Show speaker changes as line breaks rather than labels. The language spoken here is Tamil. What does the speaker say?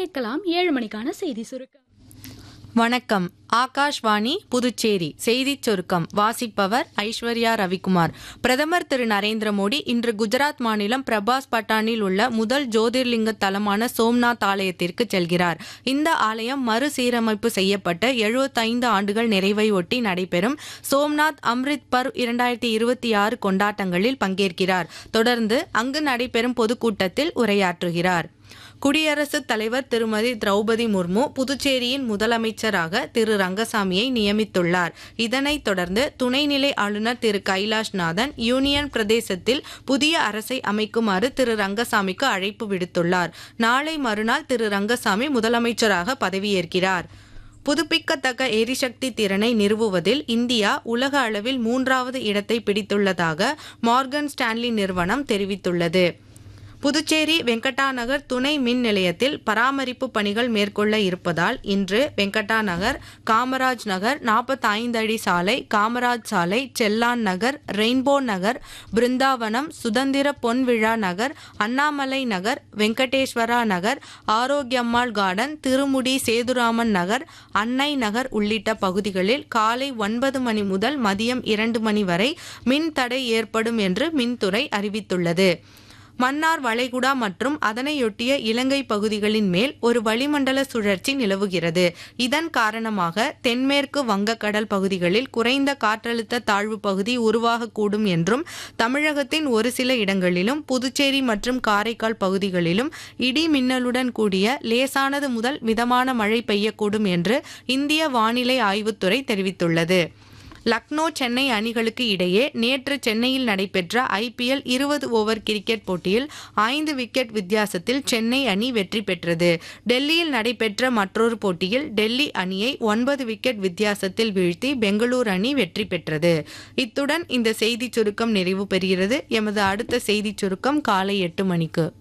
கேட்கலாம் ஏழு மணிக்கான செய்தி சுருக்கம்
வணக்கம் ஆகாஷ்வாணி புதுச்சேரி செய்திச் சுருக்கம் வாசிப்பவர் ஐஸ்வர்யா ரவிக்குமார் பிரதமர் திரு நரேந்திர மோடி இன்று குஜராத் மாநிலம் பிரபாஸ் பட்டானில் உள்ள முதல் ஜோதிர்லிங்க தலமான சோம்நாத் ஆலயத்திற்கு செல்கிறார் இந்த ஆலயம் மறுசீரமைப்பு செய்யப்பட்ட 75 ஆண்டுகள் நிறைவை ஒட்டி நடைபெறும் சோம்நாத் அம்ரித் பர்வ் இரண்டாயிரத்தி இருபத்தி ஆறு கொண்டாட்டங்களில் பங்கேற்கிறார் தொடர்ந்து அங்கு நடைபெறும் பொதுக்கூட்டத்தில் உரையாற்றுகிறார் குடியரசுத் தலைவர் திருமதி திரௌபதி முர்மு புதுச்சேரியின் முதலமைச்சராக திரு ரங்கசாமியை நியமித்துள்ளார் இதனைத் தொடர்ந்து துணைநிலை ஆளுநர் திரு கைலாஷ் நாதன் யூனியன் பிரதேசத்தில் புதிய அரசை அமைக்குமாறு திரு ரங்கசாமிக்கு அழைப்பு விடுத்துள்ளார் நாளை மறுநாள் திரு ரங்கசாமி முதலமைச்சராக பதவியேற்கிறார் புதுப்பிக்கத்தக்க எரிசக்தி திறனை நிறுவுவதில் இந்தியா உலக அளவில் மூன்றாவது இடத்தை பிடித்துள்ளதாக மார்கன் ஸ்டான்லி நிறுவனம் தெரிவித்துள்ளது புதுச்சேரி வெங்கடா நகர் துணை மின் நிலையத்தில் பராமரிப்பு பணிகள் மேற்கொள்ள இருப்பதால் இன்று வெங்கடா நகர் காமராஜ் நகர் நாற்பத்தி ஐந்து அடி சாலை காமராஜ் சாலை செல்லான் நகர் ரெயின்போ நகர் பிருந்தாவனம் சுதந்திர பொன் விழா நகர் அண்ணாமலை நகர் வெங்கடேஸ்வரா நகர் ஆரோக்கியம்மாள் கார்டன் திருமுடி சேதுராமன் நகர் அன்னை நகர் உள்ளிட்ட பகுதிகளில் காலை ஒன்பது மணி முதல் மதியம் இரண்டு மணி வரை மின் தடை ஏற்படும் என்று மின்துறை அறிவித்துள்ளது மன்னார் வளைகுடா மற்றும் அதனையொட்டிய இலங்கை பகுதிகளின் மேல் ஒரு வளிமண்டல சுழற்சி நிலவுகிறது இதன் காரணமாக தென்மேற்கு வங்கக்கடல் பகுதிகளில் குறைந்த காற்றழுத்த தாழ்வு பகுதி உருவாகக்கூடும் என்றும் தமிழகத்தின் ஒரு சில இடங்களிலும் புதுச்சேரி மற்றும் காரைக்கால் பகுதிகளிலும் இடி மின்னலுடன் கூடிய லேசானது முதல் மிதமான மழை பெய்யக்கூடும் என்று இந்திய வானிலை ஆய்வுத்துறை தெரிவித்துள்ளது லக்னோ சென்னை அணிகளுக்கு இடையே நேற்று சென்னையில் நடைபெற்ற ஐபிஎல் இருபது ஓவர் கிரிக்கெட் போட்டியில் ஐந்து விக்கெட் வித்தியாசத்தில் சென்னை அணி வெற்றி பெற்றது டெல்லியில் நடைபெற்ற மற்றொரு போட்டியில் டெல்லி அணியை ஒன்பது விக்கெட் வித்தியாசத்தில் வீழ்த்தி பெங்களூரு அணி வெற்றி பெற்றது இத்துடன் இந்த செய்திச் சுருக்கம் நிறைவு பெறுகிறது எமது அடுத்த செய்திச் சுருக்கம் காலை எட்டு மணிக்கு